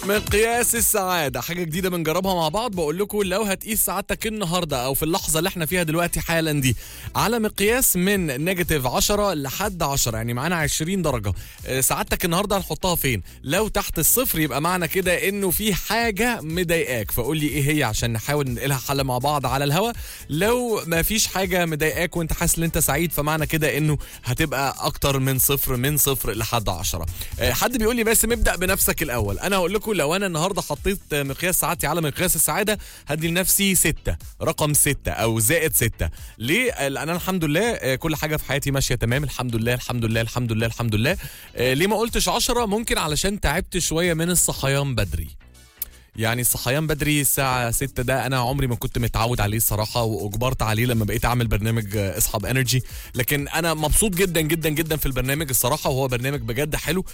مقياس السعادة حاجة جديدة بنجربها مع بعض بقول لكم لو هتقيس سعادتك النهاردة أو في اللحظة اللي احنا فيها دلوقتي حالا دي على مقياس من نيجاتيف 10 لحد 10 يعني معانا 20 درجة آه، سعادتك النهاردة هنحطها فين لو تحت الصفر يبقى معنى كده إنه في حاجة مضايقاك فقول لي إيه هي عشان نحاول نلاقي حل مع بعض على الهوا لو ما فيش حاجة مضايقاك وانت حاسس ان انت سعيد فمعنى كده انه هتبقى اكتر من صفر من صفر لحد 10 آه، حد بيقول لي باسم ابدا بنفسك الاول انا هقول لكم لو انا النهارده حطيت مقياس سعادتي على مقياس السعاده هدي لنفسي ستة رقم ستة او زائد ستة ليه آه، لان انا الحمد لله آه، كل حاجه في حياتي ماشيه تمام الحمد لله الحمد لله الحمد لله الحمد لله آه، ليه ما قلتش 10 ممكن علشان تعبت شويه من الصحيان بدري يعني الصحيان بدري الساعة 6 ده أنا عمري ما كنت متعود عليه الصراحة وأجبرت عليه لما بقيت أعمل برنامج آه، اصحاب انرجي لكن أنا مبسوط جدا جدا جدا في البرنامج الصراحة وهو برنامج بجد حلو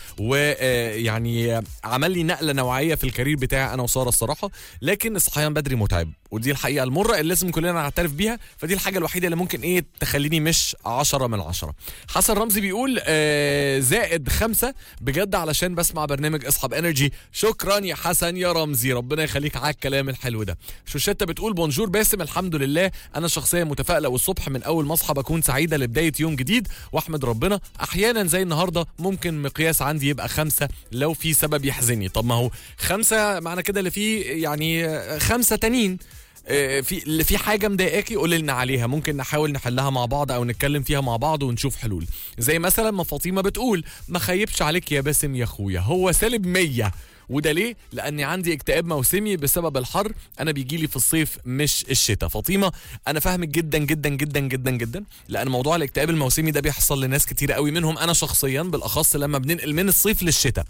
ويعني عمل لي نقلة نوعية في الكارير بتاعي أنا وسارة الصراحة لكن الصحيان بدري متعب ودي الحقيقة المرة اللي لازم كلنا نعترف بيها فدي الحاجة الوحيدة اللي ممكن إيه تخليني مش 10 من 10 حسن رمزي بيقول آه زائد خمسة بجد علشان بسمع برنامج اصحاب انرجي شكرا يا حسن يا رمزي ربنا يخليك على الكلام الحلو ده شوشتة بتقول بونجور باسم الحمد لله انا شخصيه متفائله والصبح من اول ما اصحى بكون سعيده لبدايه يوم جديد واحمد ربنا احيانا زي النهارده ممكن مقياس عندي يبقى خمسة لو في سبب يحزني طب ما هو خمسة معنى كده اللي فيه يعني آه، خمسة تانيين آه، في اللي في حاجه مضايقاكي قولي لنا عليها ممكن نحاول نحلها مع بعض او نتكلم فيها مع بعض ونشوف حلول زي مثلا ما فاطمه بتقول ما خيبش عليك يا باسم يا اخويا هو سالب 100 وده ليه؟ لاني عندي اكتئاب موسمي بسبب الحر انا بيجي لي في الصيف مش الشتاء فاطمه انا فاهمك جدا جدا جدا جدا جدا لان موضوع الاكتئاب الموسمي ده بيحصل لناس كتير قوي منهم انا شخصيا بالاخص لما بننقل من الصيف للشتاء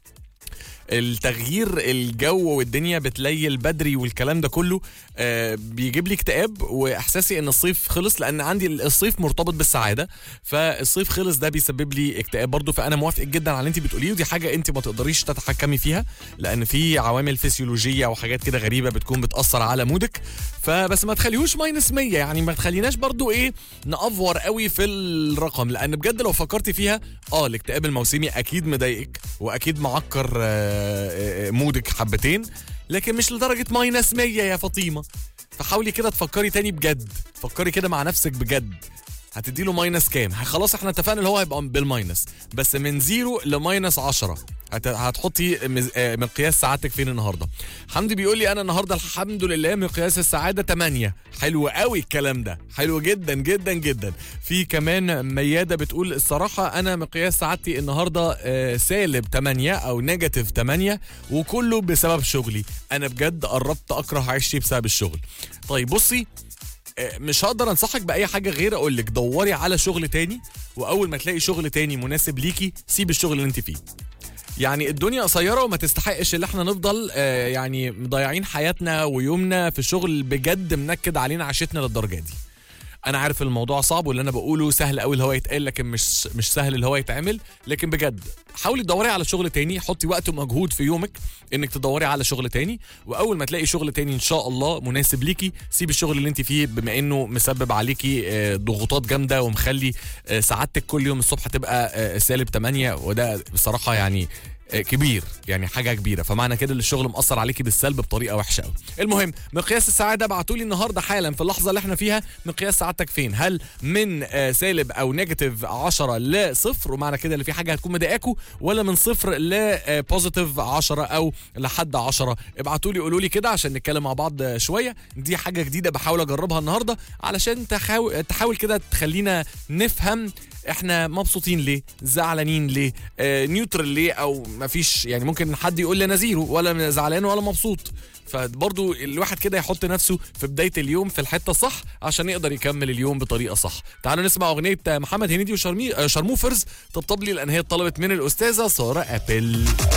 التغيير الجو والدنيا بتليل بدري والكلام ده كله آه بيجيب لي اكتئاب واحساسي ان الصيف خلص لان عندي الصيف مرتبط بالسعاده فالصيف خلص ده بيسبب لي اكتئاب برضه فانا موافق جدا على اللي انت بتقوليه ودي حاجه انت ما تقدريش تتحكمي فيها لان في عوامل فسيولوجيه وحاجات كده غريبه بتكون بتاثر على مودك فبس ما تخليهوش ماينس 100 يعني ما تخليناش برضه ايه نافور قوي في الرقم لان بجد لو فكرتي فيها اه الاكتئاب الموسمي اكيد مضايقك واكيد معكر آه، آه، مودك حبتين لكن مش لدرجه ماينس 100 يا فاطمه فحاولي كده تفكري تاني بجد فكري كده مع نفسك بجد هتدي له ماينس كام خلاص احنا اتفقنا اللي هو هيبقى بالماينس بس من زيرو لماينس 10 هت- هتحطي مز- آه، مقياس سعادتك فين النهارده حمدي بيقول لي انا النهارده الحمد لله مقياس السعاده 8 حلو قوي الكلام ده حلو جدا جدا جدا في كمان مياده بتقول الصراحه انا مقياس سعادتي النهارده آه، سالب 8 او نيجاتيف 8 وكله بسبب شغلي انا بجد قربت اكره عيشتي بسبب الشغل طيب بصي آه، مش هقدر انصحك باي حاجه غير اقول لك دوري على شغل تاني واول ما تلاقي شغل تاني مناسب ليكي سيب الشغل اللي انت فيه يعني الدنيا قصيره وما تستحقش اللي احنا نفضل آه، يعني مضيعين حياتنا ويومنا في شغل بجد منكد علينا عيشتنا للدرجه دي انا عارف الموضوع صعب واللي انا بقوله سهل قوي اللي هو يتقال لكن مش مش سهل اللي هو يتعمل لكن بجد حاولي تدوري على شغل تاني حطي وقت ومجهود في يومك انك تدوري على شغل تاني واول ما تلاقي شغل تاني ان شاء الله مناسب ليكي سيب الشغل اللي انت فيه بما انه مسبب عليكي آه، ضغوطات جامده ومخلي آه، سعادتك كل يوم الصبح تبقى آه، سالب 8 وده بصراحه يعني آه، كبير يعني حاجه كبيره فمعنى كده ان الشغل مأثر عليكي بالسلب بطريقه وحشه قوي المهم مقياس السعاده ابعتوا لي النهارده حالا في اللحظه اللي احنا فيها مقياس سعادتك فين هل من آه، سالب او نيجاتيف 10 لصفر ومعنى كده اللي في حاجه هتكون مضايقاكوا ولا من صفر لبوزيتيف 10 او لحد 10 ابعتوا لي قولوا لي كده عشان نتكلم مع بعض آه، شويه دي حاجه جديده بحاول اجربها النهارده علشان تحاول تحاول كده تخلينا نفهم احنا مبسوطين ليه زعلانين ليه آه نيوترال ليه او مفيش يعني ممكن حد يقول لي انا زيرو ولا زعلان ولا مبسوط فبرضو الواحد كده يحط نفسه في بداية اليوم في الحتة الصح عشان يقدر يكمل اليوم بطريقة صح تعالوا نسمع أغنية محمد هنيدي وشرموفرز طبطب لي لأن هي طلبت من الأستاذة سارة أبل